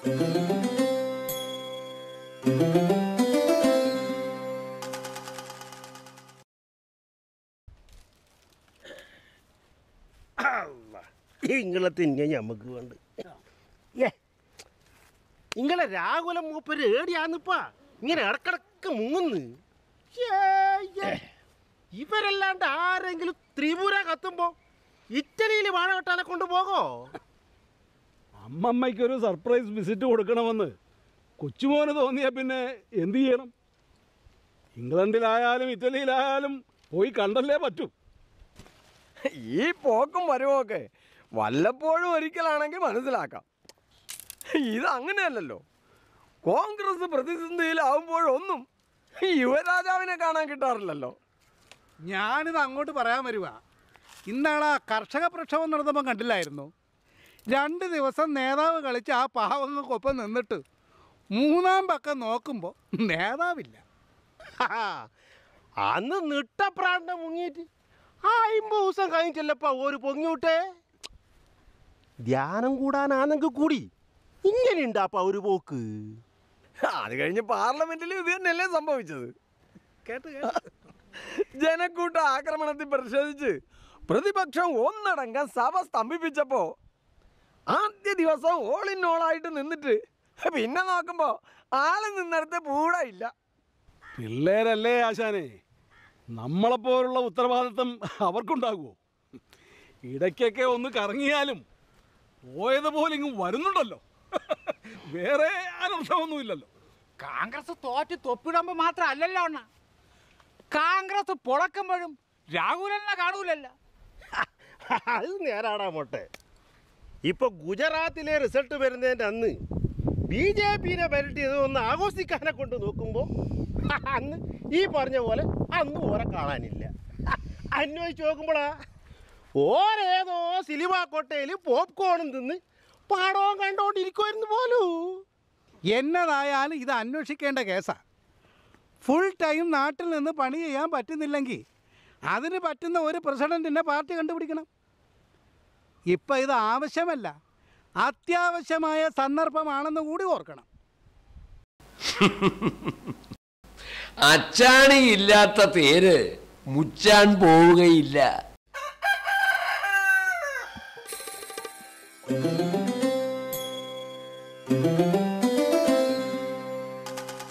ഇങ്ങളെ തിന്നെ ഞമ്മക്ക് വേണ്ട ഏ ഇങ്ങളെ രാഘുലം മൂപ്പര് ഏടിയാന്നിപ്പാ ഇങ്ങനെ ഇടക്കിടക്ക് മുങ്ങുന്ന് ശ്ശേ, ഏ. ഇവരല്ലാണ്ട് ആരെങ്കിലും ത്രിപുര കത്തുമ്പോ ഇറ്റലിയിൽ വാഴ വെട്ടാനെ കൊണ്ടുപോകോ അമ്മമ്മയ്ക്കൊരു സർപ്രൈസ് വിസിറ്റ് കൊടുക്കണമെന്ന് കൊച്ചുമോന് തോന്നിയാൽ പിന്നെ എന്തു ചെയ്യണം ഇംഗ്ലണ്ടിലായാലും ഇറ്റലിയിലായാലും പോയി കണ്ടല്ലേ പറ്റൂ ഈ പോക്കും വരവൊക്കെ വല്ലപ്പോഴും ഒരിക്കലാണെങ്കിൽ മനസ്സിലാക്കാം ഇത് അങ്ങനെയല്ലല്ലോ കോൺഗ്രസ് പ്രതിസന്ധിയിലാവുമ്പോഴൊന്നും യുവരാജാവിനെ കാണാൻ കിട്ടാറില്ലല്ലോ ഞാനിത് അങ്ങോട്ട് പറയാൻ വരുക ഇന്നാളാ കർഷക പ്രക്ഷോഭം നടന്നപ്പോൾ കണ്ടില്ലായിരുന്നു രണ്ട് ദിവസം നേതാവ് കളിച്ച് ആ പാവങ്ങൾക്കൊപ്പം നിന്നിട്ട് മൂന്നാം പക്കം നോക്കുമ്പോൾ നേതാവില്ല ഹാ, അന്ന് നിട്ടപ്രാണ്ട മുങ്ങിയിട്ട് അമ്പത് ദിവസം കഴിഞ്ഞിട്ടല്ലപ്പാ ഒരു പൊങ്ങിവിട്ടേ ധ്യാനം കൂടാനാണെങ്കിൽ കൂടി ഇങ്ങനെ ഉണ്ടാപ്പാ ഒരു പോക്ക് അത് കഴിഞ്ഞ് പാർലമെന്റിൽ ഇത് തന്നെയല്ലേ സംഭവിച്ചത് കേട്ട് കേട്ട് ജനക്കൂട്ട ആക്രമണത്തിൽ പ്രതിഷേധിച്ച് പ്രതിപക്ഷം ഒന്നടങ്കം സഭ സ്തംഭിപ്പിച്ചപ്പോ ആദ്യ ദിവസം ഓൾ ഇൻ ഓളായിട്ട് നിന്നിട്ട് പിന്നെ നോക്കുമ്പോ ആള് നിന്നിടത്ത് പൂട ഇല്ല പിള്ളേരല്ലേ ആശാനെ നമ്മളെപ്പോലുള്ള ഉത്തരവാദിത്തം അവർക്കുണ്ടാകുമോ ഇടയ്ക്കൊക്കെ ഒന്ന് കറങ്ങിയാലും പോയതുപോലെ ഇങ്ങ് വരുന്നുണ്ടല്ലോ വേറെ അനർത്ഥമൊന്നുമില്ലല്ലോ കോൺഗ്രസ് തോറ്റ് തൊപ്പിടുമ്പോൾ മാത്രമല്ലല്ലോ അണ്ണ കോൺഗ്രസ് പൊളക്കുമ്പോഴും രാഹുലനെ കാണൂലല്ല അത് നേരാടാ മോട്ടെ ഇപ്പൊ ഗുജറാത്തിലെ റിസൾട്ട് വരുന്നതിന്റെ അന്ന് ബി ജെ പിനെ പരട്ടിയത് ഒന്ന് ആഘോഷിക്കാനെ കൊണ്ട് നോക്കുമ്പോ അന്ന് ഈ പറഞ്ഞ പോലെ അന്ന് ഓരെ കാണാനില്ല അന്വേഷിച്ച് നോക്കുമ്പോളാ ഓരേതോ സിനിമാ കൊട്ടയിൽ പോപ്കോണും തിന്ന് പാടവും കണ്ടോണ്ടിരിക്കുമായിരുന്നു പോലൂ എന്നതായാലും ഇത് അന്വേഷിക്കേണ്ട കേസാ ഫുൾ ടൈം നാട്ടിൽ നിന്ന് പണി ചെയ്യാൻ പറ്റുന്നില്ലെങ്കിൽ അതിന് പറ്റുന്ന ഒരു പ്രസിഡന്റിനെ പാർട്ടി കണ്ടുപിടിക്കണം ഇപ്പം ഇത് ആവശ്യമല്ല അത്യാവശ്യമായ സന്ദർഭമാണെന്ന് കൂടി ഓർക്കണം അച്ചാണി ഇല്ലാത്ത തേര് മുച്ചാൻ പോവുകയില്ല